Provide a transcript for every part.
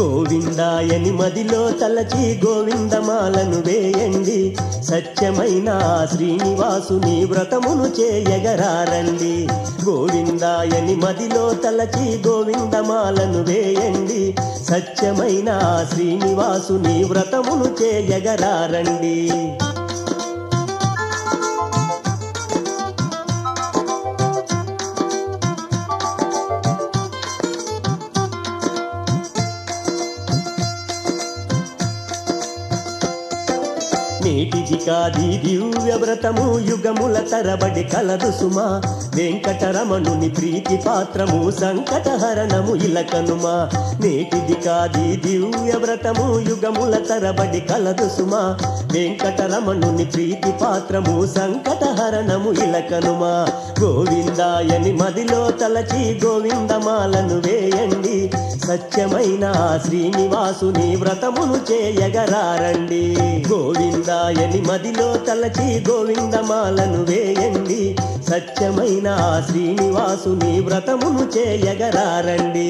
గోవిందాయని మదిలో తలచి గోవిందమాలను వేయండి సత్యమైన ఆ శ్రీనివాసుని వ్రతమును చేయగరారండి గోవిందాయని మదిలో తలచి గోవిందమాలను వేయండి సత్యమైన ఆ శ్రీనివాసుని వ్రతమును చేయగరారండి నేటిది కాది దివ్య వ్రతము యుగముల తరబడి కలదు సుమా వెంకటరమణుని ప్రీతి పాత్రము సంకటహరణము ఇలకనుమా నేటిది కాది దివ్య వ్రతము యుగముల తరబడి కలదు సుమా వెంకటరమణుని ప్రీతి పాత్రము సంకటహరణము ఇలకనుమా గోవిందాయని మదిలో తలచి గోవిందమాలను వేయండి సత్యమైన ఆ శ్రీనివాసుని వ్రతమును చేయగరారండి గోవిందాయని మదిలో తలచి గోవిందమాలను వేయండి సత్యమైన ఆ శ్రీనివాసుని వ్రతమును చేయగరారండి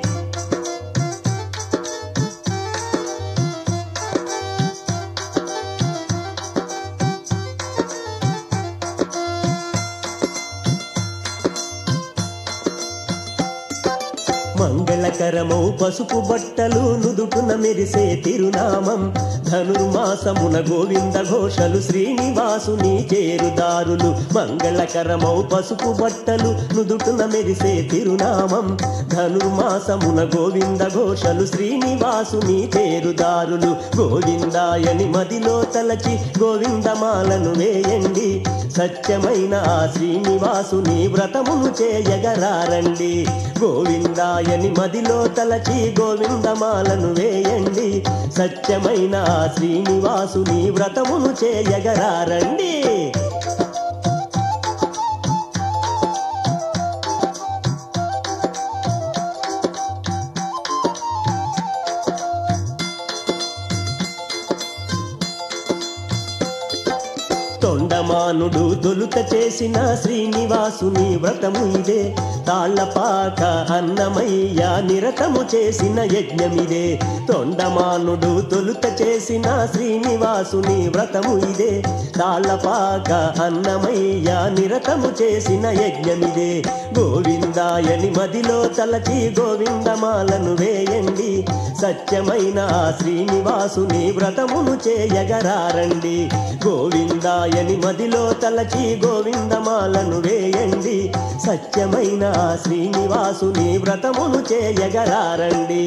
మంగళకరమౌ పసుపు బట్టలు నుదుటున మెరిసే తిరునామం ధనుర్మాసమున గోవింద ఘోషలు శ్రీనివాసుని చేరుదారులు మంగళకరమౌ పసుపు బట్టలు నుదుటున మెరిసే తిరునామం ధనుర్మాసమున గోవింద ఘోషలు శ్రీనివాసుని చేరుదారులు గోవిందాయని మదిలో తలచి గోవిందమాలను వేయండి సత్యమైన ఆ శ్రీనివాసుని వ్రతమును చేయగరారండి గోవిందాయని మదిలో తలచి గోవిందమాలను వేయండి సత్యమైన ఆ శ్రీనివాసుని వ్రతమును చేయగరారండి తొండమానుడు తొలుత చేసిన శ్రీనివాసుని వ్రతము ఇదే తాళ్లపాక అన్నమయ్య నిరతము చేసిన యజ్ఞమిదే తొండమానుడు తొలుత చేసిన శ్రీనివాసుని వ్రతము ఇదే తాళ్లపాక అన్నమయ్య నిరతము చేసిన యజ్ఞమిదే గోవిందాయని మదిలో తలచి గోవిందమాలను వేయండి సత్యమైన ఆ శ్రీనివాసుని వ్రతమును చేయగరారండి గోవిందాయని మదిలో తలచి గోవిందమాలను వేయండి సత్యమైన ఆ శ్రీనివాసుని వ్రతమును చేయగరారండి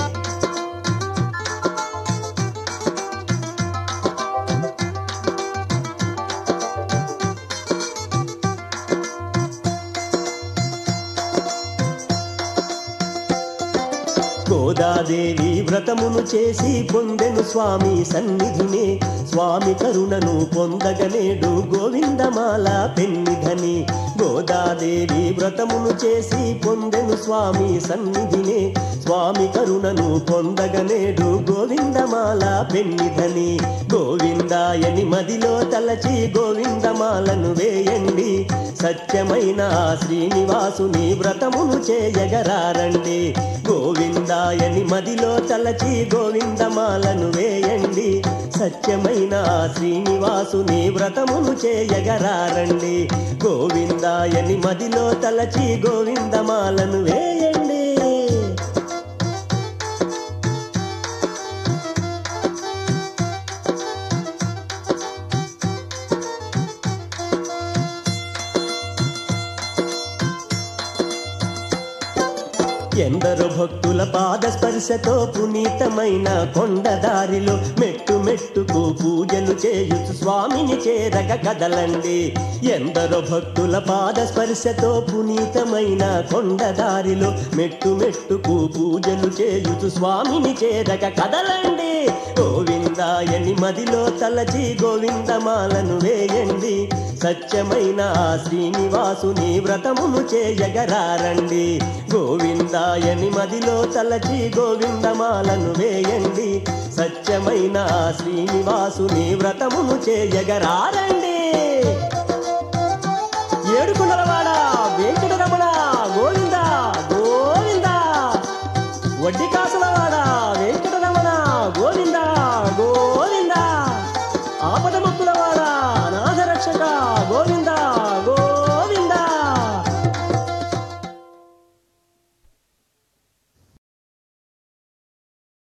గోదాదేవి వ్రతమును చేసి పొందెను స్వామి సన్నిధినే స్వామి కరుణను పొందగనేడు గోవిందమాల పెన్నిధని గోదాదేవి వ్రతమును చేసి పొందెను స్వామి సన్నిధినే స్వామి కరుణను పొందగనేడు గోవిందమాల పెన్నిధని గోవిందాయని మదిలో తలచి గోవిందమాలను వేయండి సత్యమైన ఆ శ్రీనివాసుని వ్రతమును చేయగరారండి గోవిందాయని మదిలో తలచి గోవిందమాలను వేయండి సత్యమైన ఆ శ్రీనివాసుని వ్రతమును చేయగరారండి గోవిందాయని మదిలో తలచి గోవిందమాలను వేయండి ఎందరో భక్తుల పాద స్పర్శతో పునీతమైన కొండదారిలో మెట్టు మెట్టుకు పూజలు చేయుచు స్వామిని చేరగ కదలండి ఎందరో భక్తుల పాద స్పర్శతో పునీతమైన కొండదారిలో మెట్టు మెట్టుకు పూజలు చేయుచు స్వామిని చేరగ కదలండి గోవిందాయని మదిలో తలచి గోవిందమాలను వేయండి సత్యమైన ఆ శ్రీనివాసుని వ్రతమును చేయగరారండి గోవిందాయని మదిలో తలచి గోవిందమాలను వేయండి సత్యమైన ఆ శ్రీనివాసుని వ్రతమును చేయగరారండి ఏడుకున్న